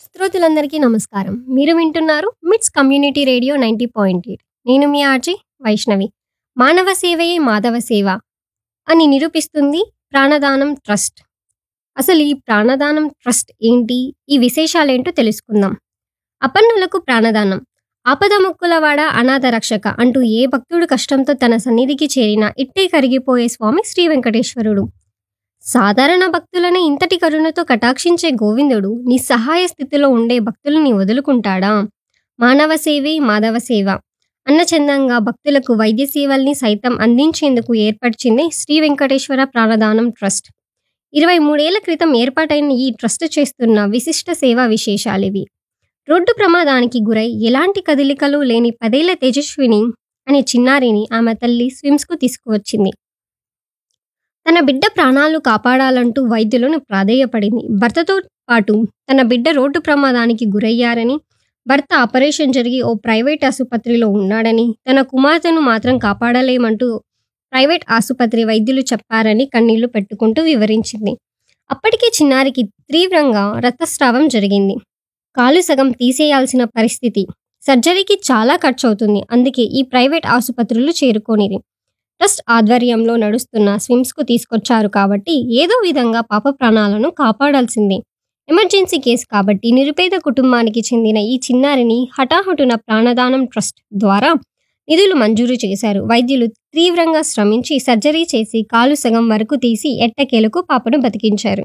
శ్రోతలందరికీ నమస్కారం మీరు వింటున్నారు MITS community radio ninety point eight నేను మీ ఆర్జీ వైష్ణవి మానవ సేవయే మాధవ సేవ అని నిరూపిస్తుంది ప్రాణదానం ట్రస్ట్ అసలు ఈ ప్రాణదానం ట్రస్ట్ ఏంటి ఈ విశేషాలేంటో తెలుసుకుందాం అపన్నులకు ప్రాణదానం ఆపద ముక్కులవాడ అనాథ రక్షక అంటూ ఏ భక్తుడు కష్టంతో తన సన్నిధికి చేరినా ఇట్టే కరిగిపోయే స్వామి శ్రీ వెంకటేశ్వరుడు సాధారణ భక్తులని ఇంతటి కరుణతో కటాక్షించే గోవిందుడు నిస్సహాయ స్థితిలో ఉండే భక్తులని వదులుకుంటాడా మానవ సేవే మాధవ సేవ అన్న చందంగా భక్తులకు వైద్య సేవల్ని సైతం అందించేందుకు ఏర్పరిచింది శ్రీ వెంకటేశ్వర ప్రాణదానం ట్రస్ట్ ఇరవై మూడేళ్ల క్రితం ఏర్పాటైన ఈ ట్రస్ట్ చేస్తున్న విశిష్ట సేవా విశేషాలివి రోడ్డు ప్రమాదానికి గురై ఎలాంటి కదలికలు లేని పదేళ్ల తేజస్విని అనే చిన్నారిని ఆమె తల్లి స్విమ్స్కు తీసుకువచ్చింది తన బిడ్డ ప్రాణాలు కాపాడాలంటూ వైద్యులను ప్రాధేయపడింది భర్తతో పాటు తన బిడ్డ రోడ్డు ప్రమాదానికి గురయ్యారని భర్త ఆపరేషన్ జరిగి ఓ ప్రైవేట్ ఆసుపత్రిలో ఉన్నాడని తన కుమార్తెను మాత్రం కాపాడలేమంటూ ప్రైవేట్ ఆసుపత్రి వైద్యులు చెప్పారని కన్నీళ్లు పెట్టుకుంటూ వివరించింది అప్పటికే చిన్నారికి తీవ్రంగా రక్తస్రావం జరిగింది కాలు సగం తీసేయాల్సిన పరిస్థితి సర్జరీకి చాలా ఖర్చు అవుతుంది అందుకే ఈ ప్రైవేట్ ఆసుపత్రులు చేరుకోనిది ట్రస్ట్ ఆధ్వర్యంలో నడుస్తున్న స్విమ్స్కు తీసుకొచ్చారు కాబట్టి ఏదో విధంగా పాప ప్రాణాలను కాపాడాల్సిందే ఎమర్జెన్సీ కేసు కాబట్టి నిరుపేద కుటుంబానికి చెందిన ఈ చిన్నారిని హఠాహుటున ప్రాణదానం ట్రస్ట్ ద్వారా నిధులు మంజూరు చేశారు వైద్యులు తీవ్రంగా శ్రమించి సర్జరీ చేసి కాలు సగం వరకు తీసి ఎట్టకేలకు పాపను బతికించారు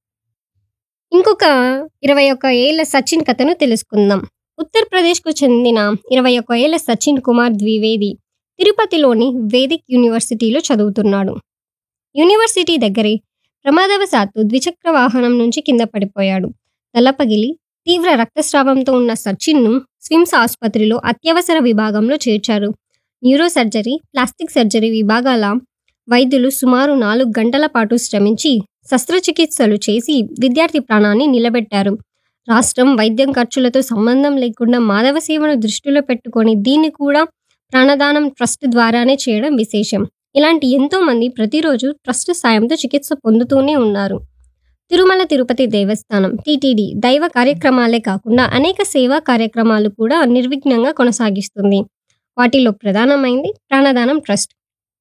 ఇంకొక ఇరవై ఒక్క ఏళ్ల సచిన్ కథను తెలుసుకుందాం ఉత్తరప్రదేశ్కు చెందిన ఇరవై ఒక్క ఏళ్ల సచిన్ కుమార్ ద్వివేది తిరుపతిలోని వేదిక్ యూనివర్సిటీలో చదువుతున్నాడు యూనివర్సిటీ దగ్గరే ప్రమాదవశాత్తు ద్విచక్ర వాహనం నుంచి కింద పడిపోయాడు తల పగిలి తీవ్ర రక్తస్రావంతో ఉన్న సచిన్ను స్విమ్స్ ఆసుపత్రిలో అత్యవసర విభాగంలో చేర్చారు న్యూరో సర్జరీ ప్లాస్టిక్ సర్జరీ విభాగాల వైద్యులు సుమారు నాలుగు గంటల పాటు శ్రమించి శస్త్రచికిత్సలు చేసి విద్యార్థి ప్రాణాన్ని నిలబెట్టారు రాష్ట్రం వైద్యం ఖర్చులతో సంబంధం లేకుండా మాధవ సేవను దృష్టిలో పెట్టుకొని దీన్ని కూడా ప్రాణదానం ట్రస్ట్ ద్వారానే చేయడం విశేషం ఇలాంటి ఎంతో మంది ప్రతిరోజు ట్రస్ట్ సాయంతో చికిత్స పొందుతూనే ఉన్నారు తిరుమల తిరుపతి దేవస్థానం టీటీడీ దైవ కార్యక్రమాలే కాకుండా అనేక సేవా కార్యక్రమాలు కూడా నిర్విఘ్నంగా కొనసాగిస్తుంది వాటిలో ప్రధానమైంది ప్రాణదానం ట్రస్ట్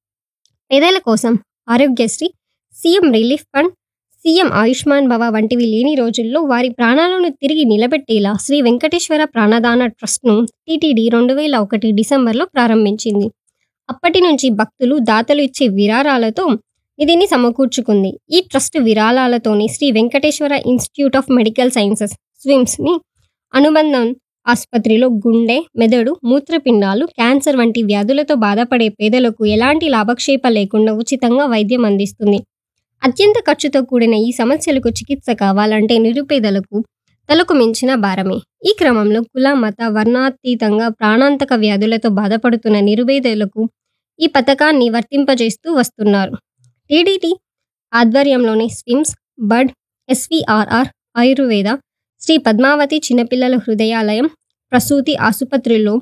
పేదల కోసం Aarogyasri CM relief fund CM Ayushman Bhava వంటివి లేని రోజుల్లో వారి ప్రాణాలను తిరిగి నిలబెట్టేలా శ్రీ వెంకటేశ్వర ప్రాణదాన ట్రస్ట్ను టీటీడీ రెండు వేల ఒకటి డిసెంబర్లో ప్రారంభించింది అప్పటి నుంచి భక్తులు దాతలు ఇచ్చే విరాళాలతో నిధిని సమకూర్చుకుంది ఈ ట్రస్ట్ విరాళాలతోనే Sri Venkateswara institute of medical sciences స్విమ్స్ని అనుబంధం ఆసుపత్రిలో గుండె మెదడు మూత్రపిండాలు క్యాన్సర్ వంటి వ్యాధులతో బాధపడే పేదలకు ఎలాంటి లాభక్షేప లేకుండా ఉచితంగా వైద్యం అందిస్తుంది అత్యంత ఖర్చుతో కూడిన ఈ సమస్యలకు చికిత్స కావాలంటే నిరుపేదలకు తలకు మించిన భారమే ఈ క్రమంలో కుల మత వర్ణాతీతంగా ప్రాణాంతక వ్యాధులతో బాధపడుతున్న నిరుపేదలకు ఈ పథకాన్ని వర్తింపజేస్తూ వస్తున్నారు టీడీటీ ఆధ్వర్యంలోని SVIMS BIRD SVRR Ayurveda Sri Padmavathi చిన్నపిల్లల హృదయాలయం ప్రసూతి ఆసుపత్రిలో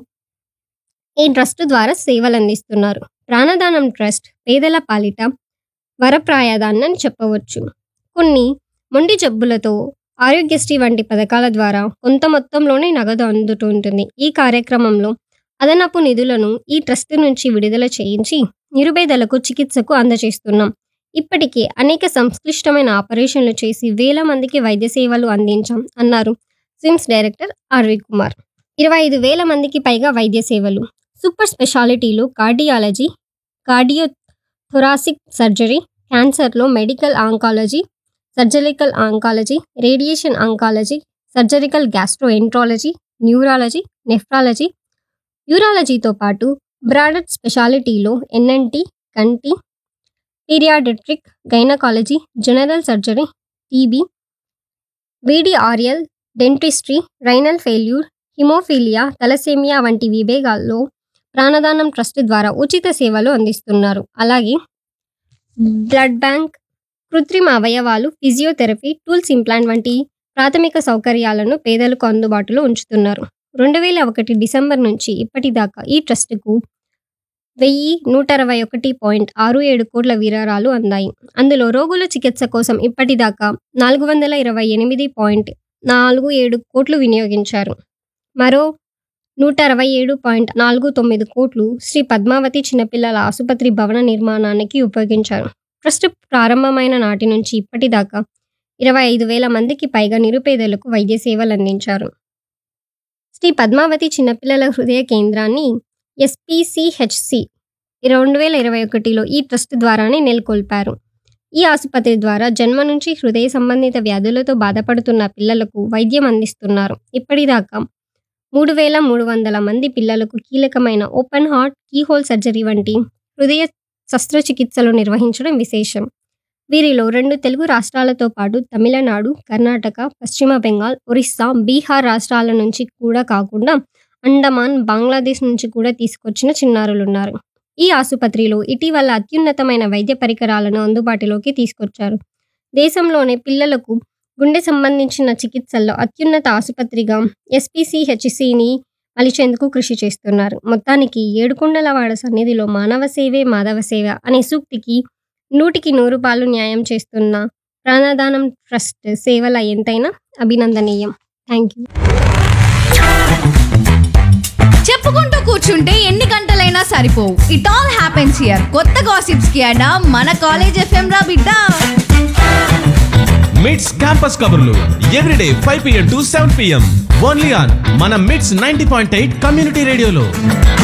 ఈ ట్రస్ట్ ద్వారా సేవలు అందిస్తున్నారు ప్రాణదానం ట్రస్ట్ పేదల పాలిట వరప్రాయదాన్ని చెప్పవచ్చు కొన్ని మొండి జబ్బులతో ఆరోగ్యశ్రీ వంటి పథకాల ద్వారా కొంత మొత్తంలోనే నగదు అందుతుంటుంది ఈ కార్యక్రమంలో అదనపు నిధులను ఈ ట్రస్ట్ నుంచి విడుదల చేయించి నిరుపేదలకు చికిత్సకు అందజేస్తున్నాం ఇప్పటికే అనేక సంక్లిష్టమైన ఆపరేషన్లు చేసి వేల మందికి వైద్య సేవలు అందించాం అన్నారు స్విమ్స్ డైరెక్టర్ ఆర్వి కుమార్ ఇరవై ఐదు వేల మందికి పైగా వైద్య సేవలు సూపర్ స్పెషాలిటీలు కార్డియాలజీ కార్డియో థొరాసిక్ సర్జరీ క్యాన్సర్లో medical oncology surgical oncology radiation oncology surgical gastroenterology neurology nephrology యూరాలజీతో పాటు బ్రాడెడ్ స్పెషాలిటీలో ఎన్ఎన్టీ కంటి paediatric gynaecology general surgery TB VDRL dentistry renal failure haemophilia thalassaemia వంటి విభాగాల్లో ప్రాణదానం ట్రస్ట్ ద్వారా ఉచిత సేవలు అందిస్తున్నారు అలాగే బ్లడ్ బ్యాంక్ కృత్రిమ అవయవాలు ఫిజియోథెరపీ టూల్స్ ఇంప్లాంట్ వంటి ప్రాథమిక సౌకర్యాలను పేదలకు అందుబాటులో ఉంచుతున్నారు రెండు వేల ఒకటి డిసెంబర్ నుంచి ఇప్పటిదాకా ఈ ట్రస్టుకు వెయ్యి నూట అరవై ఒకటి పాయింట్ ఆరు ఏడు కోట్ల విరాళాలు అందాయి అందులో రోగుల చికిత్స కోసం ఇప్పటిదాకా నాలుగు వందల ఇరవై ఎనిమిది పాయింట్ నాలుగు ఏడు కోట్లు వినియోగించారు మరో నూట అరవై ఏడు పాయింట్ నాలుగు తొమ్మిది కోట్లు శ్రీ పద్మావతి చిన్నపిల్లల ఆసుపత్రి భవన నిర్మాణానికి ఉపయోగించారు ట్రస్ట్ ప్రారంభమైన నాటి నుంచి ఇప్పటిదాకా ఇరవై ఐదు వేల మందికి పైగా నిరుపేదలకు వైద్య సేవలు అందించారు శ్రీ పద్మావతి చిన్నపిల్లల హృదయ కేంద్రాన్ని ఎస్పీసీహెచ్సి రెండు వేల ఇరవై ఒకటిలో ఈ ట్రస్ట్ ద్వారానే నెలకొల్పారు ఈ ఆసుపత్రి ద్వారా జన్మ నుంచి హృదయ సంబంధిత వ్యాధులతో బాధపడుతున్న పిల్లలకు వైద్యం అందిస్తున్నారు ఇప్పటిదాకా మూడు వేల మూడు వందల మంది పిల్లలకు కీలకమైన ఓపెన్ హార్ట్ కీహోల్ సర్జరీ వంటి హృదయ శస్త్రచికిత్సలు నిర్వహించడం విశేషం వీరిలో రెండు తెలుగు రాష్ట్రాలతో పాటు తమిళనాడు కర్ణాటక పశ్చిమ బెంగాల్ ఒరిస్సా బీహార్ రాష్ట్రాల నుంచి కూడా కాకుండా అండమాన్ బంగ్లాదేశ్ నుంచి కూడా తీసుకొచ్చిన చిన్నారులున్నారు ఈ ఆసుపత్రిలో ఇటీవల అత్యున్నతమైన వైద్య పరికరాలను అందుబాటులోకి తీసుకొచ్చారు దేశంలోనే పిల్లలకు గుండె సంబంధించిన చికిత్సల్లో అత్యున్నత ఆసుపత్రిగా ఎస్పీసీహెచ్సిని మలిచేందుకు కృషి చేస్తున్నారు మొత్తానికి ఏడుకొండలవాడ సన్నిధిలో మానవ సేవే మాధవ సేవ అనే సూక్తికి నూటికి నూరు పాలు న్యాయం చేస్తున్న ప్రాణదానం ట్రస్ట్ సేవల ఎంతైనా అభినందనీయం థ్యాంక్ యూ చెప్పుకుంటూ కూర్చుంటే ఎన్ని గంటలైనా సరిపోవు ఇట్ ఆల్ హ్యాపెన్స్ హియర్ కొత్త గాసిప్స్ కి అడా మన కాలేజ్ ఎఫ్ఎం రా బిడ్డ మిడ్స్ క్యాంపస్ కబుర్లు everyday five PM to seven PM only on మన MITS ninety point eight community రేడియోలో